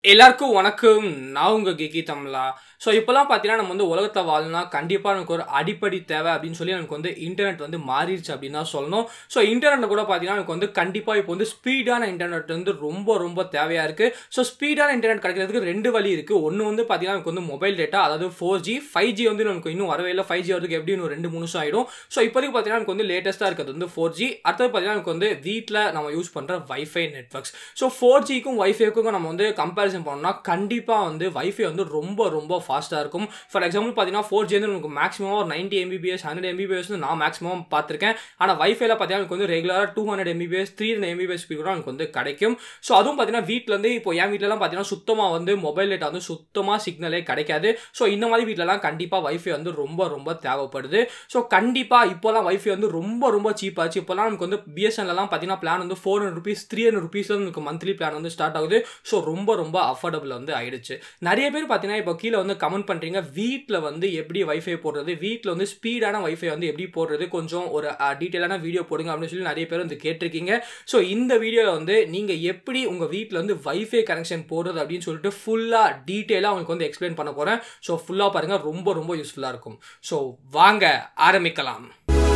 எல்லாருக்கும் வணக்கம் நான் உங்க கிகி தமிழா ஸோ இப்போலாம் பார்த்தீங்கன்னா நம்ம வந்து உலகத்தை வாழணும்னா கண்டிப்பாக நமக்கு ஒரு அடிப்படை தேவை அப்படின்னு சொல்லி நமக்கு வந்து இன்டர்நெட் வந்து மாறிடுச்சு அப்படின்னு தான் சொல்லணும் ஸோ இன்டர்நெட் கூட பார்த்தீங்கன்னா நமக்கு வந்து கண்டிப்பாக இப்போ வந்து ஸ்பீடான இன்டர்நெட் வந்து ரொம்ப ரொம்ப தேவையாக இருக்குது ஸோ ஸ்பீடான இன்டர்நெட் கிடைக்கிறதுக்கு ரெண்டு வழி இருக்குது ஒன்று வந்து பார்த்தீங்கன்னா நமக்கு வந்து மொபைல் டேட்டா அதாவது ஃபோர் ஜி ஃபைவ் ஜி வந்து நமக்கு இன்னும் வரவே இல்லை ஃபைவ் ஜி வரதுக்கு எப்படி இன்னும் ரெண்டு மூணு வருஷம் ஆகிடும் ஸோ இப்போதைக்கு பார்த்தீங்கன்னா நமக்கு வந்து லேட்டஸ்ட்டாக இருக்கிறது வந்து ஃபோர் ஜி அடுத்தது பார்த்தீங்கன்னா நமக்கு வந்து வீட்டில் நம்ம யூஸ் பண்ணுற வைஃபை நெட்ஒர்க்ஸ் ஸோ ஃபோர் ஜிக்கும் வைஃபைக்கும் நம்ம வந்து கம்பேரிசன் பண்ணோம்னா கண்டிப்பாக வந்து வைஃபை வந்து ரொம்ப ரொம்ப ஃபாஸ்ட்டாக இருக்கும் ஃபார் எக்ஸாம்பிள் பார்த்தீங்கன்னா ஃபோர் ஜி வந்து நமக்கு மேக்ஸிமம் ஒரு நைன்டி எம்பிபிஎஸ் ஹண்ட்ரட் எம்பிபிஎஸ் நான் மேக்ஸிமம் பார்த்துருக்கேன் ஆனால் வைஃபைல பார்த்தீங்கன்னா எனக்கு வந்து ரெகுலராக two hundred Mbps three hundred Mbps speed கூட எனக்கு வந்து கிடைக்கும் ஸோ அதுவும் பார்த்தீங்கன்னா வீட்டிலேருந்து இப்போ என் வீட்டிலலாம் பார்த்தீங்கன்னா சுத்தமாக வந்து மொபைல் டேட்டா வந்து சுத்தமாக சிக்னலே கிடைக்காது ஸோ இந்த மாதிரி வீட்டிலலாம் கண்டிப்பாக வைஃபை வந்து ரொம்ப ரொம்ப தேவைப்படுது ஸோ கண்டிப்பாக இப்போலாம் வைஃபை வந்து ரொம்ப ரொம்ப சீப்பாச்சு இப்போலாம் நமக்கு வந்து பிஎஸ்என்லாம் பார்த்தீங்கன்னா பிளான் வந்து four hundred rupees three hundred ருபீஸ்ல நமக்கு மந்த்லி பிளான் வந்து ஸ்டார்ட் ஆகுது ஸோ ரொம்ப ரொம்ப அஃபோர்டபுள் வந்து ஆயிடுச்சு நிறைய பேர் பார்த்தீங்கன்னா இப்போ கீழே வந்து கமெண்ட் பண்ணுறீங்க வீட்டில் வந்து எப்படி வைஃபை போடுறது வீட்டில் வந்து ஸ்பீடான வைஃபை வந்து எப்படி போடுறது கொஞ்சம் ஒரு டீட்டெயிலான வீடியோ போடுங்க அப்படின்னு சொல்லி நிறைய பேர் வந்து கேட்டிருக்கீங்க ஸோ இந்த வீடியோவில் வந்து நீங்கள் எப்படி உங்கள் வீட்டில் வந்து வைஃபை கனெக்ஷன் போடுறது அப்படின்னு சொல்லிட்டு ஃபுல்லாக டீட்டெயிலாக உங்களுக்கு வந்து எக்ஸ்பிளைன் பண்ண போகிறேன் ஸோ ஃபுல்லாக பாருங்கள் ரொம்ப ரொம்ப யூஸ்ஃபுல்லாக இருக்கும் ஸோ வாங்க ஆரம்பிக்கலாம்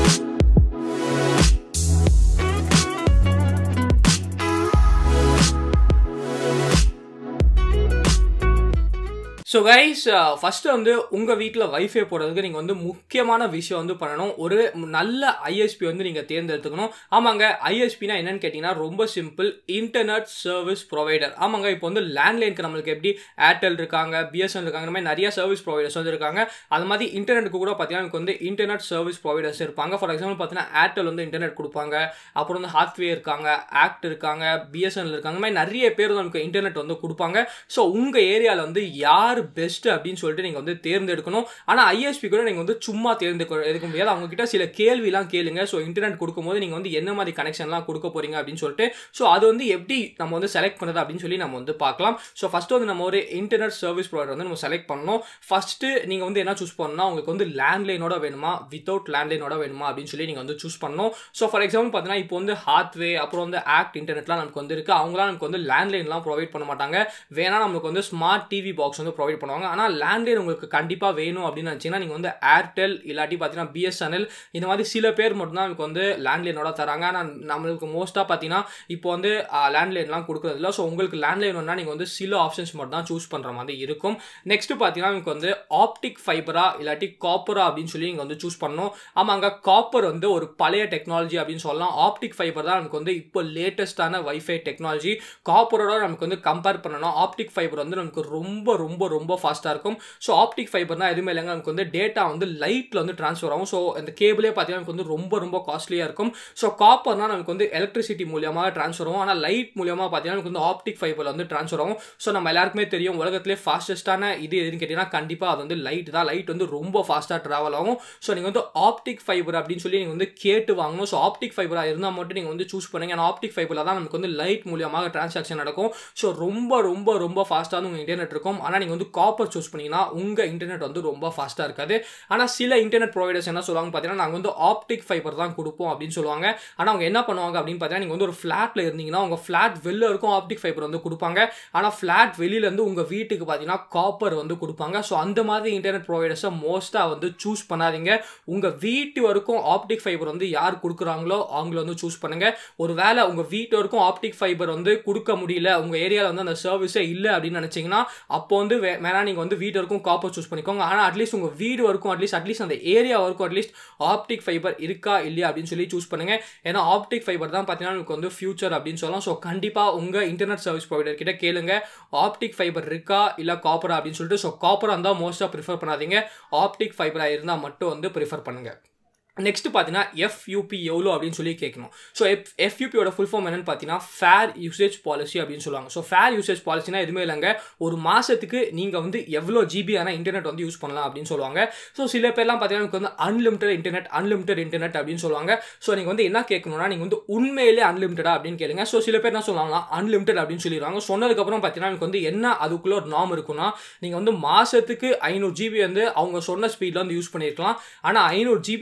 ஸோ கைஸ் ஃபஸ்ட்டு வந்து உங்கள் வீட்டில் வைஃபை போடுறதுக்கு நீங்கள் வந்து முக்கியமான விஷயம் வந்து பண்ணணும் ஒரு நல்ல ஐஎஸ்பி வந்து நீங்கள் தேர்ந்தெடுத்துக்கணும் ஆமாங்க ஐஎஸ்பினா என்னன்னு கேட்டிங்கன்னா ரொம்ப சிம்பிள் இன்டர்நெட் சர்வீஸ் ப்ரொவைடர் ஆமாங்க இப்போ வந்து லேண்ட்லைனுக்கு நம்மளுக்கு எப்படி ஏர்டெல் இருக்காங்க பிஎஸ்என் இருக்காங்க இந்த மாதிரி நிறைய சர்வீஸ் ப்ரொவைடர்ஸ் வந்து இருக்காங்க அது மாதிரி இன்டர்நெட்டுக்கு கூட பார்த்தீங்கன்னா எனக்கு வந்து இன்டர்நெட் சர்வீஸ் ப்ரொவைடர்ஸ் இருப்பாங்க ஃபார் எக்ஸாம்பிள் பார்த்தீங்கன்னா ஏர்டெல் வந்து இன்டர்நெட் கொடுப்பாங்க அப்புறம் வந்து ஹாத்வே இருக்காங்க ஆக்ட் இருக்காங்க பிஎஸ்என்எல் இருக்காங்க இந்த மாதிரி நிறைய பேர் நமக்கு இன்டர்நெட் வந்து கொடுப்பாங்க ஸோ உங்கள் ஏரியாவில் வந்து யார் பெஸ்ட் அப்படின்னு சொல்லிட்டு நீங்கள் வந்து தேர்ந்தெடுக்கணும் ஆனால் ஐஎஸ்பி கூட நீங்கள் வந்து சும்மா தேர்ந்தெடுக்க எடுக்க முடியாது அவங்க கிட்ட சில கேள்விலாம் கேளுங்க ஸோ இன்டர்நெட் கொடுக்கும்போது நீங்கள் வந்து என்ன மாதிரி கனெக்ஷன்லாம் கொடுக்க போறீங்க அப்படின்னு சொல்லிட்டு ஸோ அது வந்து எப்படி நம்ம வந்து செலக்ட் பண்ணுறது அப்படின்னு சொல்லி நம்ம வந்து பார்க்கலாம் ஸோ ஃபஸ்ட்டு வந்து நம்ம ஒரு இன்டர்நெட் சர்வீஸ் ப்ரொவைடர் வந்து நம்ம செலக்ட் பண்ணணும் ஃபஸ்ட்டு நீங்கள் வந்து என்ன சூஸ் பண்ணணும்னா உங்களுக்கு வந்து லேண்ட்லைனோட வேணுமா வித்தவுட் லேண்ட்லைனோட வேணுமா அப்படின்னு சொல்லி நீங்கள் வந்து சூஸ் பண்ணணும் ஸோ ஃபார் எக்ஸாம்பிள் பார்த்தீங்கன்னா இப்போ வந்து ஹாத்வே அப்புறம் வந்து ஆக்ட் இன்டர்நெட்லாம் நமக்கு வந்து இருக்குது அவங்களாம் நமக்கு வந்து லேண்ட்லைன்லாம் ப்ரொவைட் பண்ண மாட்டாங்க வேணா நமக்கு வந்து ஸ்மார்ட் டிவி பாக்ஸ் வந்து ப்ரொவைட் பண்ணுவாங்க ஆனால் லேண்ட்லைன் உங்களுக்கு கண்டிப்பாக வேணும் அப்படின்னு நினச்சிங்கன்னா நீங்கள் வந்து ஏர்டெல் இல்லாட்டி பார்த்தீங்கன்னா பிஎஸ்என்எல் இந்த மாதிரி சில பேர் மட்டும்தான் நமக்கு வந்து லேண்ட்லைனோட தராங்க ஆனால் நம்மளுக்கு மோஸ்ட்டாக பார்த்தீங்கன்னா இப்போ வந்து லேண்ட்லைன்லாம் கொடுக்குறதில்ல ஸோ உங்களுக்கு லேண்ட்லைன் வேணும்னா நீங்கள் வந்து சில ஆப்ஷன்ஸ் மட்டும் தான் சூஸ் பண்ணுற மாதிரி இருக்கும் நெக்ஸ்ட் பார்த்தீங்கன்னா உங்களுக்கு வந்து ஆப்டிக் ஃபைபரா இல்லாட்டி காப்பரா அப்படின்னு சொல்லி நீங்கள் வந்து சூஸ் பண்ணணும் ஆமாங்க காப்பர் வந்து ஒரு பழைய டெக்னாலஜி அப்படின்னு சொல்லலாம் ஆப்டிக் ஃபைபர் தான் நமக்கு வந்து இப்போ லேட்டஸ்டான வைஃபை டெக்னாலஜி காப்பரோட நமக்கு வந்து கம்பேர் பண்ணணும் ஆப்டிக் ஃபைபர் வந்து நமக்கு ரொம்ப ரொம்ப ரொம்ப ஃபாஸ்ட்டாக இருக்கும் ஸோ ஆப்டிக் ஃபைபர்னா எதுவுமே இல்லைங்க நமக்கு வந்து டேட்டா வந்து லைட்டில் வந்து ட்ரான்ஸ்ஃபர் ஆகும் ஸோ இந்த கேபிளே பார்த்தீங்கன்னா நமக்கு வந்து ரொம்ப ரொம்ப காஸ்ட்லியாக இருக்கும் ஸோ காப்பர்னா நமக்கு வந்து எலக்ட்ரிசிட்டி மூலியமாக ட்ரான்ஸ்ஃபர் ஆகும் ஆனால் லைட் மூலியமாக பார்த்தீங்கன்னா நமக்கு வந்து ஆப்டிக் ஃபைபரில் வந்து ட்ரான்ஸ்ஃபர் ஆகும் ஸோ நம்ம எல்லாருக்குமே தெரியும் உலகத்திலே ஃபாஸ்டஸ்ட்டான இது எதுன்னு கேட்டிங்கன்னா கண்டிப்பாக அது வந்து லைட் தான் லைட் வந்து ரொம்ப ஃபாஸ்ட்டாக ட்ராவல் ஆகும் ஸோ நீங்கள் வந்து ஆப்டிக் ஃபைபர் அப்படின்னு சொல்லி நீங்கள் வந்து கேட்டு வாங்கணும் ஸோ ஆப்டிக் ஃபைபராக இருந்தால் மட்டும் நீங்கள் வந்து சூஸ் பண்ணுங்க ஏன்னா ஆப்டிக் ஃபைபரில் தான் நமக்கு வந்து லைட் மூலியமாக டிரான்சாக்ஷன் நடக்கும் ஸோ ரொம்ப ரொம்ப ரொம்ப ஃபாஸ்ட்டாக உங்கள் இன்டர்நெட் இருக்கும் ஆனால் நீங்கள் வந்து காப்பர் சூஸ் பண்ணிங்கன்னா உங்கள் இன்டர்நெட் வந்து ரொம்ப ஃபாஸ்ட்டாக இருக்காது ஆனால் சில இன்டர்நெட் ப்ரொவைடர்ஸ் என்ன சொல்லுவாங்க பார்த்தீங்கன்னா நாங்கள் வந்து ஆப்டிக் ஃபைபர் தான் கொடுப்போம் அப்படின்னு சொல்லுவாங்க ஆனால் அவங்க என்ன பண்ணுவாங்க அப்படின்னு பார்த்தீங்கன்னா நீங்கள் வந்து ஒரு ஃப்ளாட்டில் இருந்தீங்கன்னா உங்கள் ஃப்ளாட் வெளில இருக்கும் ஆப்டிக் ஃபைபர் வந்து கொடுப்பாங்க ஆனால் ஃப்ளாட் வெளியிலேருந்து உங்கள் வீட்டுக்கு பார்த்தீங்கன்னா காப்பர் வந்து கொடுப்பாங்க ஸோ அந்த மாதிரி இன்டர்நெட் ப்ரொவைடர்ஸை மோஸ்ட்டாக வந்து சூஸ் பண்ணாதீங்க உங்கள் வீட்டு வரைக்கும் ஆப்டிக் ஃபைபர் வந்து யார் கொடுக்குறாங்களோ அவங்கள வந்து சூஸ் பண்ணுங்கள் ஒரு வேளை உங்கள் வீட்டு வரைக்கும் ஆப்டிக் ஃபைபர் வந்து கொடுக்க முடியல உங்கள் ஏரியாவில் வந்து அந்த சர்வீஸே இல்லை அப்படின்னு நினச்சிங்கன்னா அப்போ வந்து வேணா நீங்கள் வந்து வீட்டு வரைக்கும் காப்பர் சூஸ் பண்ணிக்கோங்க ஆனால் அட்லீஸ்ட் உங்கள் வீடு வரைக்கும் அட்லீஸ்ட் அட்லீஸ்ட் அந்த ஏரியா வரைக்கும் அட்லீஸ்ட் ஆப்டிக் ஃபைபர் இருக்கா இல்லையா அப்படின்னு சொல்லி சூஸ் பண்ணுங்க ஏன்னா ஆப்டிக் ஃபைபர் தான் பார்த்தீங்கன்னா உங்களுக்கு வந்து ஃபியூச்சர் அப்படின்னு சொல்லலாம் ஸோ கண்டிப்பாக உங்கள் இன்டர்நெட் சர்வீஸ் ப்ரொவைடர் கிட்ட கேளுங்க ஆப்டிக் ஃபைபர் இருக்கா இல்லை காப்பரா அப்படின்னு சொல்லிட்டு ஸோ காப்பராக இருந்தால் மோஸ்ட்டாக ப்ரிஃபர் பண்ணாதீங்க ஆப்டிக் ஃபைபராக இருந்தால் மட்டும் வந்து ப்ரிஃபர் பண்ணுங்கள் நெக்ஸ்ட் பார்த்தீங்கன்னா எஃப்யூபி எவ்வளோ அப்படின்னு சொல்லி கேட்கணும் ஸோ எஃப் எஃப்யூபியோட ஃபுல் ஃபார்ம் என்னன்னு பார்த்தீங்கன்னா ஃபேர் யூசேஜ் பாலிசி அப்படின்னு சொல்லுவாங்க ஸோ ஃபேர் யூசேஜ் பாலிசினா எதுவுமே இல்லைங்க ஒரு மாதத்துக்கு நீங்கள் வந்து எவ்வளோ ஜிபியான இன்டர்நெட் வந்து யூஸ் பண்ணலாம் அப்படின்னு சொல்லுவாங்க ஸோ சில பேர்லாம் பார்த்தீங்கன்னா எனக்கு வந்து அன்லிமிட்டட் இன்டர்நெட் அன்லிமிட்டட் இன்டர்நெட் அப்படின்னு சொல்லுவாங்க ஸோ நீங்கள் வந்து என்ன கேட்கணும்னா நீங்கள் வந்து உண்மையிலே அன்லிமிட்டடா அப்படின்னு கேளுங்க ஸோ சில பேர் என்ன சொல்லுவாங்கன்னா அன்லிமிட்டட் அப்படின்னு சொல்லிடுவாங்க சொன்னதுக்கப்புறம் பார்த்தீங்கன்னா எனக்கு வந்து என்ன அதுக்குள்ளே ஒரு நாம் இருக்குன்னா நீங்கள் வந்து மாதத்துக்கு ஐநூறு ஜிபி வந்து அவங்க சொன்ன ஸ்பீடில் வந்து யூஸ் பண்ணியிருக்கலாம் ஆனால் ஐநூறு ஜிபி தாண்டினா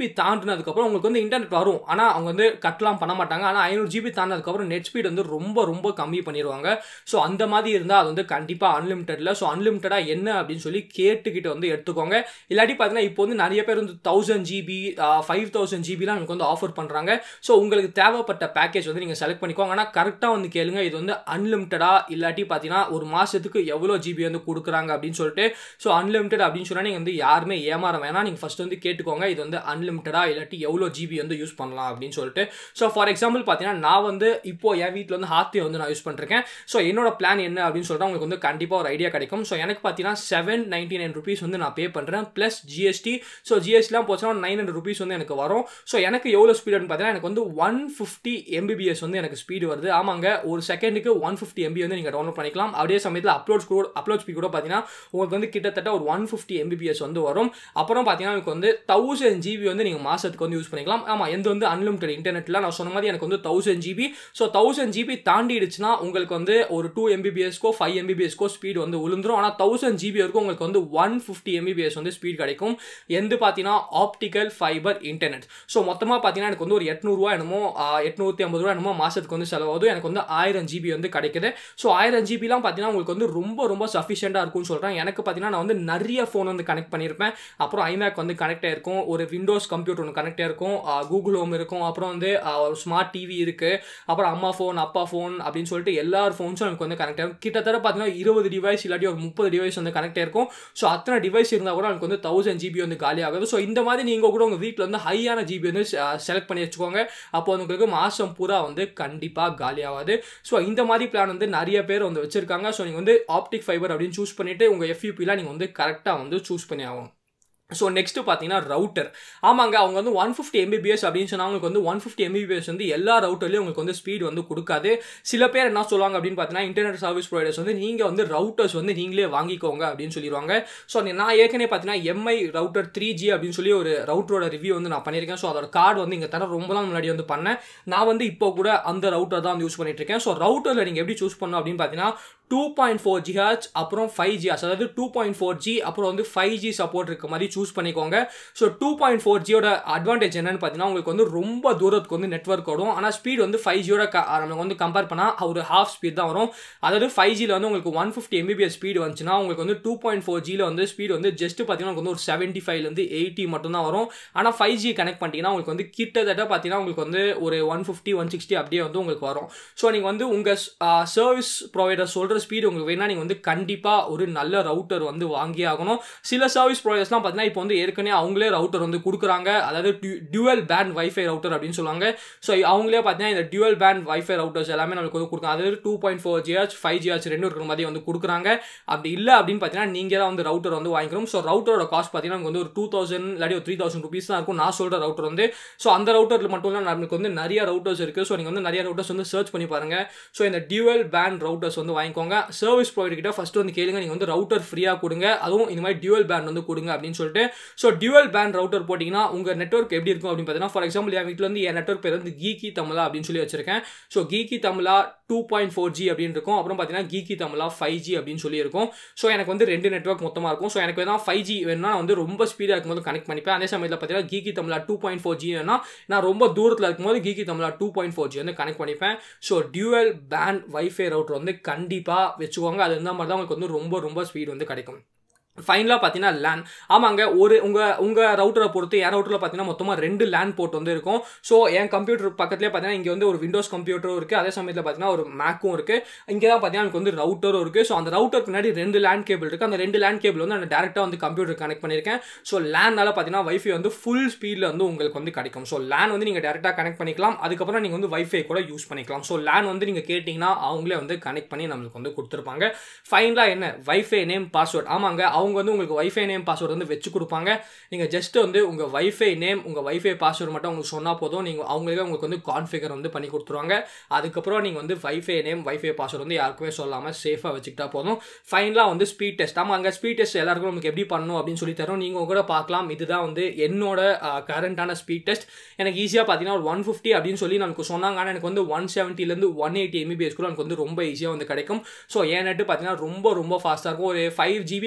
ஓட்டுனதுக்கப்புறம் உங்களுக்கு வந்து இன்டர்நெட் வரும் ஆனால் அவங்க வந்து கட்லாம் பண்ண மாட்டாங்க ஆனால் ஐநூறு ஜிபி தாண்டதுக்கப்புறம் நெட் ஸ்பீட் வந்து ரொம்ப ரொம்ப கம்மி பண்ணிடுவாங்க ஸோ அந்த மாதிரி இருந்தால் அது வந்து கண்டிப்பாக அன்லிமிட்டடில் ஸோ அன்லிமிட்டடாக என்ன அப்படின்னு சொல்லி கேட்டுக்கிட்டு வந்து எடுத்துக்கோங்க இல்லாட்டி பார்த்தீங்கன்னா இப்போ வந்து நிறைய பேர் வந்து தௌசண்ட் ஜிபி ஃபைவ் தௌசண்ட் ஜிபிலாம் நமக்கு வந்து ஆஃபர் பண்ணுறாங்க ஸோ உங்களுக்கு தேவைப்பட்ட பேக்கேஜ் வந்து நீங்கள் செலக்ட் பண்ணிக்கோங்க ஆனால் கரெக்டாக வந்து கேளுங்க இது வந்து அன்லிமிட்டடா இல்லாட்டி பார்த்தீங்கன்னா ஒரு மாதத்துக்கு எவ்வளோ ஜிபி வந்து கொடுக்குறாங்க அப்படின்னு சொல்லிட்டு ஸோ அன்லிமிட்டட் அப்படின்னு சொன்னால் நீங்கள் வந்து யாருமே ஏமாற வேணாம் நீங்கள் ஃபஸ்ட் வந்து கேட்டுக்கோங்க இது வந்து அன்லிமிட்டடா இல்லாட்டி எவ்வளோ ஜிபி வந்து யூஸ் பண்ணலாம் அப்படின்னு சொல்லிட்டு ஸோ ஃபார் எக்ஸாம்பிள் பார்த்தீங்கன்னா நான் வந்து இப்போ என் வீட்டில் வந்து ஹார்த்தி வந்து நான் யூஸ் பண்ணிருக்கேன் ஸோ என்னோட பிளான் என்ன அப்படின்னு சொல்லிட்டு உங்களுக்கு வந்து கண்டிப்பாக ஒரு ஐடியா கிடைக்கும் ஸோ எனக்கு பார்த்தீங்கன்னா செவன் நைன்டி நைன் ருபீஸ் வந்து நான் பே பண்ணுறேன் ப்ளஸ் ஜிஎஸ்டி ஸோ ஜிஎஸ்டிலாம் போச்சுன்னா நைன் ஹண்ட்ரட் ருபீஸ் வந்து எனக்கு வரும் ஸோ எனக்கு எவ்வளோ ஸ்பீடுன்னு பார்த்தீங்கன்னா எனக்கு வந்து ஒன் ஃபிஃப்டி எம்பிபிஎஸ் வந்து எனக்கு ஸ்பீடு வருது ஆமாங்க ஒரு செகண்டுக்கு ஒன் ஃபிஃப்டி எம்பி வந்து நீங்கள் டவுன்லோட் பண்ணிக்கலாம் அதே சமயத்தில் அப்லோட் கூட அப்லோட் ஸ்பீட் கூட பார்த்தீங்கன்னா உங்களுக்கு வந்து கிட்டத்தட்ட ஒரு ஒன் ஃபிஃப்டி எம்பிபிஎஸ் வந்து வரும் அப்புறம் பார்த்தீங்கன்னா உங்களுக்கு வந்து தௌசண்ட் ஜிபி வந்து நீங்கள் மாதத்துக்கு வந்து யூஸ் பண்ணிக்கலாம் ஆமாம் எந்த வந்து அன்லிமிட்டட் இன்டர்நெட்டில் நான் சொன்ன மாதிரி எனக்கு வந்து thousand GB so thousand GB தாண்டிடுச்சுன்னா உங்களுக்கு வந்து ஒரு டூ எம்பிபிஎஸ்க்கோ ஃபைவ் எம்பிபிஎஸ்க்கோ ஸ்பீடு வந்து விழுந்துரும் ஆனால் தௌசண்ட் ஜிபி வரைக்கும் உங்களுக்கு வந்து ஒன் ஃபிஃப்டி எம்பிபிஎஸ் வந்து ஸ்பீட் கிடைக்கும் எந்த பார்த்தீங்கன்னா ஆப்டிக்கல் ஃபைபர் இன்டர்நெட் ஸோ மொத்தமாக பார்த்தீங்கன்னா எனக்கு வந்து ஒரு எட்நூறுவா என்னமோ எட்நூற்றி ஐம்பது ரூபா என்னமோ மாதத்துக்கு வந்து செலவாகுது எனக்கு வந்து ஆயிரம் ஜிபி வந்து கிடைக்குது ஸோ ஆயிரம் ஜிபிலாம் பார்த்தீங்கன்னா உங்களுக்கு வந்து ரொம்ப ரொம்ப சஃபிஷியண்டாக இருக்கும்னு சொல்கிறேன் எனக்கு பார்த்தீங்கன்னா நான் வந்து நிறைய ஃபோன் வந்து கனெக்ட் பண்ணியிருப்பேன் அப்புறம் ஐமேக் வந்து கனெக்ட் ஆயிருக்கும் ஒரு விண்டோஸ் கம்ப்யூட்டர் ஒன்று கனெக்ட் ஆயிருக்கும் கூகுள் ஹோம் இருக்கும் அப்புறம் வந்து ஒரு ஸ்மார்ட் டிவி இருக்குது அப்புறம் அம்மா ஃபோன் அப்பா ஃபோன் அப்படின்னு சொல்லிட்டு எல்லார் ஃபோன்ஸும் எனக்கு வந்து கனெக்ட் ஆகும் கிட்டத்தட்ட பார்த்தீங்கன்னா இருபது டிவைஸ் இல்லாட்டி ஒரு முப்பது டிவைஸ் வந்து கனெக்ட் ஆயிருக்கும் ஸோ அத்தனை டிவைஸ் இருந்தால் கூட எனக்கு வந்து தௌசண்ட் ஜிபி வந்து காலி ஆகுது ஸோ இந்த மாதிரி நீங்கள் கூட உங்கள் வீட்டில் வந்து ஹையான ஜிபி வந்து செலக்ட் பண்ணி வச்சுக்கோங்க அப்போ உங்களுக்கு மாதம் பூரா வந்து கண்டிப்பாக காலி ஆகாது ஸோ இந்த மாதிரி பிளான் வந்து நிறைய பேர் வந்து வச்சிருக்காங்க ஸோ நீங்கள் வந்து ஆப்டிக் ஃபைபர் அப்படின்னு சூஸ் பண்ணிட்டு உங்கள் எஃப்யூபிலாம் நீங்கள் வந்து கரெக்டாக வந்து சூஸ் பண்ணி ஆகும் ஸோ நெக்ஸ்ட் பார்த்தீங்கன்னா ரவுட்டர் ஆமாங்க அவங்க வந்து ஒன் ஃபிஃப்டி எம்பிபிஎஸ் அப்படின்னு சொன்னால் அவங்களுக்கு வந்து ஒன் ஃபிஃப்டி எம்பிபிஎஸ் வந்து எல்லா ரவுட்டர்லையும் உங்களுக்கு வந்து ஸ்பீட் வந்து கொடுக்காது சில பேர் என்ன சொல்லுவாங்க அப்படின்னு பார்த்தீங்கன்னா இன்டர்நெட் சர்வீஸ் ப்ரொவைடர்ஸ் வந்து நீங்கள் வந்து ரவுட்டர்ஸ் வந்து நீங்களே வாங்கிக்கோங்க அப்படின்னு சொல்லிடுவாங்க ஸோ நான் ஏற்கனவே பார்த்தீங்கன்னா எம்ஐ ரவுட்டர் த்ரீ ஜி அப்படின்னு சொல்லி ஒரு ரவுட்டரோட ரிவ்யூ வந்து நான் பண்ணியிருக்கேன் ஸோ அதோட கார்டு வந்து இங்கே தர ரொம்ப நாள் முன்னாடி வந்து பண்ணேன் நான் வந்து இப்போ கூட அந்த ரவுட்டர் தான் வந்து யூஸ் பண்ணிட்டு இருக்கேன் ஸோ ரவுட்டரில் நீங்கள் எப்படி சூஸ் பண்ணணும் அப்படின்னு பார்த்தீங்கன்னா டூ பாயிண்ட் ஃபோர் ஜிஹெச் அப்புறம் ஃபைவ் ஜிஹெச் அதாவது டூ பாயிண்ட் ஃபோர் ஜி அப்புறம் வந்து ஃபைவ் ஜி சப்போர்ட் இருக்க மாதிரி சூஸ் பண்ணிக்கோங்க ஸோ டூ பாயிண்ட் ஃபோர் ஜியோட அட்வான்டேஜ் என்னன்னு பார்த்தீங்கன்னா உங்களுக்கு வந்து ரொம்ப தூரத்துக்கு வந்து நெட்ஒர்க் வரும் ஆனால் ஸ்பீட் வந்து ஃபைவ் ஜியோட நமக்கு வந்து கம்பேர் பண்ணால் ஒரு ஹாஃப் ஸ்பீட் தான் வரும் அதாவது ஃபைவ் ஜியில் வந்து உங்களுக்கு ஒன் ஃபிஃப்டி எம்பிபிஎஸ் ஸ்பீடு வந்துச்சுன்னா உங்களுக்கு வந்து டூ பாயிண்ட் ஃபோர் ஜியில் வந்து ஸ்பீடு வந்து ஜஸ்ட் பார்த்தீங்கன்னா உங்களுக்கு வந்து ஒரு செவன்ட்டி ஃபைவ்லேருந்து எயிட்டி மட்டும் தான் வரும் ஆனால் ஃபைவ் ஜி கனெக்ட் பண்ணிட்டீங்கன்னா உங்களுக்கு வந்து கிட்டத்தட்ட பார்த்தீங்கன்னா உங்களுக்கு வந்து ஒரு ஒன் ஃபிஃப்டி ஒன் சிக்ஸ்டி அப்படியே வந்து உங்களுக்கு வரும் ஸோ நீங்கள் வந்து உங்கள் சர்வீஸ் ப்ரொவைடர் சொல்கிற ஸ்பீடு உங்களுக்கு வேணால் நீங்கள் வந்து கண்டிப்பாக ஒரு நல்ல ரவுட்டர் வந்து வாங்கி ஆகணும் சில சர்வீஸ் ப்ரொவைடர்ஸ்லாம் பார்த்தீங்கன்னா இப்போ வந்து ஏற்கனவே அவங்களே ரவுட்டர் வந்து கொடுக்குறாங்க அதாவது டியூவல் பேண்ட் வைஃபை ரவுட்டர் அப்படின்னு சொல்லுவாங்க ஸோ அவங்களே பார்த்தீங்கன்னா இந்த டியூவல் பேண்ட் வைஃபை ரவுட்டர்ஸ் எல்லாமே நம்மளுக்கு வந்து கொடுக்குறாங்க அதாவது two point four G H five G H ரெண்டு இருக்கிற மாதிரி வந்து கொடுக்குறாங்க அப்படி இல்லை அப்படின்னு பார்த்தீங்கன்னா நீங்கள் தான் வந்து ரவுட்டர் வந்து வாங்கிக்கணும் ஸோ ரவுட்டரோட காஸ்ட் பார்த்தீங்கன்னா வந்து ஒரு டூ தௌசண்ட் இல்லாட்டி ஒரு த்ரீ தௌசண்ட் ருபீஸ் தான் இருக்கும் நான் சொல்கிற ரவுட்டர் வந்து ஸோ அந்த ரவுட்டரில் மட்டும் இல்லை நம்மளுக்கு வந்து நிறைய ரவுட்டர்ஸ் இருக்குது ஸோ நீங்கள் வந்து நிறைய ரவுட்டர்ஸ் வந்து சர்ச் பண்ணி பாருங்கள் ஸோ இந்த டியூவல் பேண்ட் ரவுட்டர்ஸ் வந்து வாங்கிக்கோங்க சர்வீஸ் ப்ரொவைடர் கிட்ட ஃபஸ்ட்டு வந்து கேளுங்க நீங்கள் வந்து ரவுட்டர் ஃப்ரீயாக கொடுங்க அதுவும் இந்த மாதிரி டியூவல் பேண்ட் வந்து கொடுங்க அப்படின்னு சொல்லிட்டு ஸோ டியூவல் பேண்ட் ரவுட்டர் போட்டிங்கன்னா உங்கள் நெட்ஒர்க் எப்படி இருக்கும் அப்படின்னு பார்த்தீங்கன்னா ஃபார் எக்ஸாம்பிள் என் வீட்டில் வந்து என் நெட்ஒர்க் பேர் வந்து கீகி தமிழா அப்படின்னு சொல்லி வச்சிருக்கேன் ஸோ கீகி தமிழா டூ பாயிண்ட் ஃபோர் ஜி அப்படின்னு இருக்கும் அப்புறம் பார்த்தீங்கன்னா கீகி தமிழா ஃபைவ் ஜி அப்படின்னு சொல்லி இருக்கும் ஸோ எனக்கு வந்து ரெண்டு நெட்ஒர்க் மொத்தமாக இருக்கும் ஸோ எனக்கு வேணா ஃபைவ் ஜி வேணும்னா நான் வந்து ரொம்ப ஸ்பீடாக இருக்கும்போது கனெக்ட் பண்ணிப்பேன் அதே சமயத்தில் பார்த்தீங்கன்னா கீகி தமிழா டூ பாயிண்ட் ஃபோர் ஜி வேணா நான் ரொம்ப தூரத்தில் இருக்கும்போது கீகி தமிழா டூ பாயிண்ட் ஃபோர் ஜி வந்து கனெக்ட் பண்ணிப்பேன் so dual band wifi router வந்து கண்டிப்பாக வச்சுக்கோங்க அது இருந்தால் மாதிரி தான் உங்களுக்கு வந்து ரொம்ப ரொம்ப ஸ்பீட் வந்து கிடைக்கும் ஃபைனலாக பார்த்தீங்கன்னா லேன் ஆமாங்க ஒரு உங்கள் உங்கள் ரவுட்டரை பொறுத்து என் ரவுட்டரில் பார்த்தீங்கன்னா மொத்தமாக ரெண்டு லேன் போர்ட் வந்து இருக்கும் ஸோ என் கம்ப்யூட்டர் பக்கத்துலேயே பார்த்தீங்கன்னா இங்கே வந்து ஒரு விண்டோஸ் கம்ப்யூட்டரும் இருக்குது அதே சமயத்தில் பார்த்தீங்கன்னா ஒரு மேக்கும் இருக்குது இங்கே தான் பார்த்தீங்கன்னா எனக்கு வந்து ரவுட்டரும் இருக்குது ஸோ அந்த ரவுட்டருக்கு முன்னாடி ரெண்டு லேண்ட் கேபிள் இருக்குது அந்த ரெண்டு லேண்ட் கேபிள் வந்து நான் டேரெக்டாக வந்து கம்ப்யூட்டர் கனெக்ட் பண்ணியிருக்கேன் ஸோ லேன்னால பார்த்தீங்கன்னா வைஃபை வந்து ஃபுல் ஸ்பீடில் வந்து உங்களுக்கு வந்து கிடைக்கும் ஸோ லேன் வந்து நீங்கள் டேரெக்டாக கனெக்ட் பண்ணிக்கலாம் அதுக்கப்புறம் நீங்கள் வந்து வைஃபை கூட யூஸ் பண்ணிக்கலாம் ஸோ லேன் வந்து நீங்கள் கேட்டிங்கன்னா அவங்களே வந்து கனெக்ட் பண்ணி நம்மளுக்கு வந்து கொடுத்துருப்பாங்க ஃபைனலாக என்ன வைஃபை நேம் பாஸ்வேர்ட் ஆமாங்க அவங்க வந்து உங்களுக்கு வைஃபை நேம் பாஸ்வேர்டு வந்து வச்சு கொடுப்பாங்க நீங்கள் ஜஸ்ட் வந்து உங்கள் வைஃபை நேம் உங்கள் வைஃபை பாஸ்வேர்டு மட்டும் உங்களுக்கு சொன்னால் போதும் நீங்கள் அவங்களே உங்களுக்கு வந்து கான்ஃபிகர் வந்து பண்ணி கொடுத்துருவாங்க அதுக்கப்புறம் நீங்கள் வந்து வைஃபை நேம் வைஃபை பாஸ்வேர்டு வந்து யாருக்குமே சொல்லாமல் சேஃபாக வச்சுக்கிட்டா போதும் ஃபைனலாக வந்து ஸ்பீட் டெஸ்ட் ஆமாம் அங்கே ஸ்பீட் டெஸ்ட் எல்லாருக்கும் நமக்கு எப்படி பண்ணணும் அப்படின்னு சொல்லி தரோம் நீங்கள் கூட பார்க்கலாம் இதுதான் வந்து என்னோட கரண்ட்டான ஸ்பீட் டெஸ்ட் எனக்கு ஈஸியாக பார்த்தீங்கன்னா ஒரு ஒன் ஃபிஃப்டி அப்படின்னு சொல்லி நமக்கு சொன்னாங்க ஆனால் எனக்கு வந்து ஒன் செவன்ட்டிலேருந்து ஒன் எயிட்டி எம்பிபிஎஸ் கூட எனக்கு வந்து ரொம்ப ஈஸியாக வந்து கிடைக்கும் ஸோ என் நெட்டு பார்த்தீங்கன்னா ரொம்ப ரொம்ப ஃபாஸ்ட்டாக இருக்கும் ஒரு ஃபைவ் ஜிபி ஃபைல் வந்து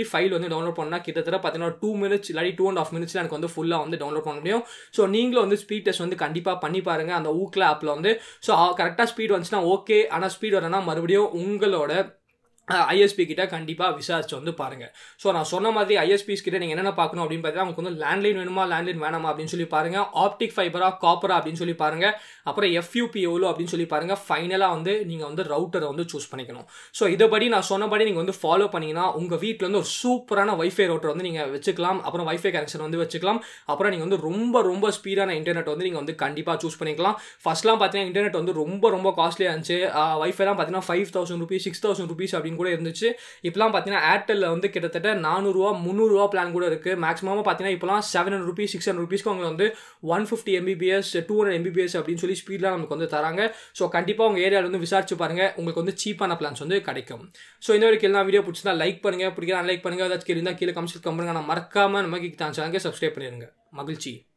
வந்து டவுன்லோட் பண்ணால் கிட்டத்தட்ட பார்த்தீங்கன்னா டூ மினிட்ஸ் இல்லாட்டி டூ அண்ட் ஆஃப் மினிட்ஸில் எனக்கு வந்து ஃபுல்லாக வந்து டவுன்லோட் பண்ண முடியும் ஸோ நீங்களும் வந்து ஸ்பீட் டெஸ்ட் வந்து கண்டிப்பாக பண்ணி பாருங்கள் அந்த ஊக்கில் ஆப்பில் வந்து ஸோ கரெக்டாக ஸ்பீட் வந்துச்சுன்னா ஓகே ஆனால் ஸ்பீட் வரனா மறுபடியும் உங்களோட ஐஎஸ்பி கிட்ட கண்டிப்பாக விசாரிச்சு வந்து பாருங்கள் ஸோ நான் சொன்ன மாதிரி ஐஎஸ்பிஸ் கிட்ட நீங்கள் என்னென்ன பார்க்கணும் அப்படின்னு பார்த்தீங்கன்னா உங்களுக்கு வந்து லேண்ட்லைன் வேணுமா லேண்ட்லைன் வேணாமா அப்படின்னு சொல்லி பாருங்கள் ஆப்டிக் ஃபைபரா காப்பரா அப்படின்னு சொல்லி பாருங்கள் அப்புறம் எஃப்யூபி எவ்வளோ அப்படின்னு சொல்லி பாருங்கள் ஃபைனலாக வந்து நீங்கள் வந்து ரவுட்டரை வந்து சூஸ் பண்ணிக்கணும் ஸோ இதைப்படி நான் சொன்னபடி நீங்கள் வந்து ஃபாலோ பண்ணிங்கன்னா உங்கள் வீட்டில் வந்து ஒரு சூப்பரான வைஃபை ரவுட்டர் வந்து நீங்கள் வச்சுக்கலாம் அப்புறம் வைஃபை கனெக்ஷன் வந்து வச்சுக்கலாம் அப்புறம் நீங்கள் வந்து ரொம்ப ரொம்ப ஸ்பீடான இன்டர்நெட் வந்து நீங்கள் வந்து கண்டிப்பாக சூஸ் பண்ணிக்கலாம் ஃபஸ்ட்லாம் பார்த்தீங்கன்னா இன்டர்நெட் வந்து ரொம்ப ரொம்ப காஸ்ட்லியாக இருந்துச்சு வைஃபைலாம் பார்த்தீங்கன்னா five thousand rupees six thousand rupees அப்படின்னு கூட இருந்துச்சு இப்போலாம் பார்த்தீங்கன்னா ஏர்டெல்ல வந்து கிட்டத்தட்ட நானூறுரூவா முந்நூறுரூவா பிளான் கூட இருக்குது மேக்ஸிமம் பார்த்தீங்கன்னா இப்போலாம் seven hundred rupees six hundred ருபீஸ்க்கு அவங்க வந்து one fifty Mbps two hundred Mbps அப்படின்னு சொல்லி ஸ்பீட்லாம் நமக்கு வந்து தராங்க ஸோ கண்டிப்பாக உங்கள் ஏரியாவில் வந்து விசாரிச்சு பாருங்கள் உங்களுக்கு வந்து சீப்பான பிளான்ஸ் வந்து கிடைக்கும் ஸோ இந்த வரைக்கும் எல்லாம் வீடியோ பிடிச்சிருந்தா லைக் பண்ணுங்கள் பிடிக்கலாம் லைக் பண்ணுங்கள் ஏதாச்சும் கேள்வி கீழே கமெண்ட்ஸ் கம்பெனி நான் மறக்காமல் நம்ம கிக் தான் சேனலுக்கு சப்ஸ்கிரைப் பண்ணிடுங்க மகிழ்ச்சி